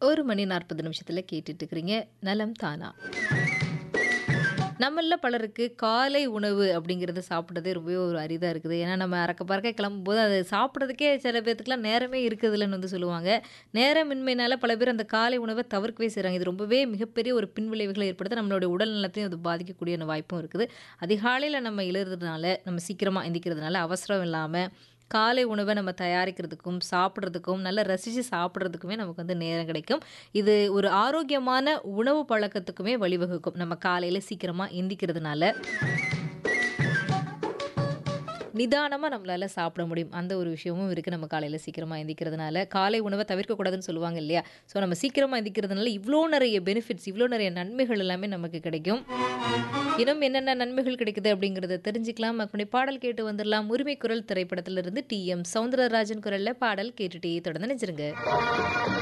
ஒரு மணி நாற்பது நிமிஷத்தில் கேட்டுட்டு இருக்கிறீங்க நலம் தானா நம்மள பலருக்கு காலை உணவு அப்படிங்கிறது சாப்பிட்றதே ரொம்பவே ஒரு அரிதாக இருக்குது ஏன்னா நம்ம அறக்க பறக்க கிளம்பும்போது அது சாப்பிட்றதுக்கே சில பேர்த்துக்குலாம் நேரமே இருக்குதுல்லன்னு வந்து சொல்லுவாங்க நேரமின்மையினால பல பேர் அந்த காலை உணவை தவிர்க்கவே செய்கிறாங்க இது ரொம்பவே மிகப்பெரிய ஒரு பின்விளைவுகளை ஏற்படுத்த நம்மளுடைய உடல் நலத்தையும் அது பாதிக்கக்கூடிய ஒரு வாய்ப்பும் இருக்குது அதிகாலையில் நம்ம எழுறதுனால நம்ம சீக்கிரமாக எந்திக்கிறதுனால அவசரம் இல்லாமல் காலை உணவை நம்ம தயாரிக்கிறதுக்கும் சாப்பிட்றதுக்கும் நல்லா ரசித்து சாப்பிட்றதுக்குமே நமக்கு வந்து நேரம் கிடைக்கும் இது ஒரு ஆரோக்கியமான உணவு பழக்கத்துக்குமே வழிவகுக்கும் நம்ம காலையில் சீக்கிரமாக எந்திக்கிறதுனால நிதானமாக நம்மளால் சாப்பிட முடியும் அந்த ஒரு விஷயமும் இருக்குது நம்ம காலையில் சீக்கிரமாக எந்திக்கிறதுனால காலை உணவை தவிர்க்கக்கூடாதுன்னு சொல்லுவாங்க இல்லையா ஸோ நம்ம சீக்கிரமாக எந்திக்கிறதுனால இவ்வளோ நிறைய பெனிஃபிட்ஸ் இவ்வளோ நிறைய நன்மைகள் எல்லாமே நமக்கு கிடைக்கும் இன்னும் என்னென்ன நன்மைகள் கிடைக்குது அப்படிங்கிறத தெரிஞ்சுக்கலாம் அப்படி பாடல் கேட்டு வந்துடலாம் உரிமை குரல் திரைப்படத்திலிருந்து டி எம் சவுந்தரராஜன் குரலில் பாடல் கேட்டுட்டே தொடர்ந்து நினைச்சிருங்க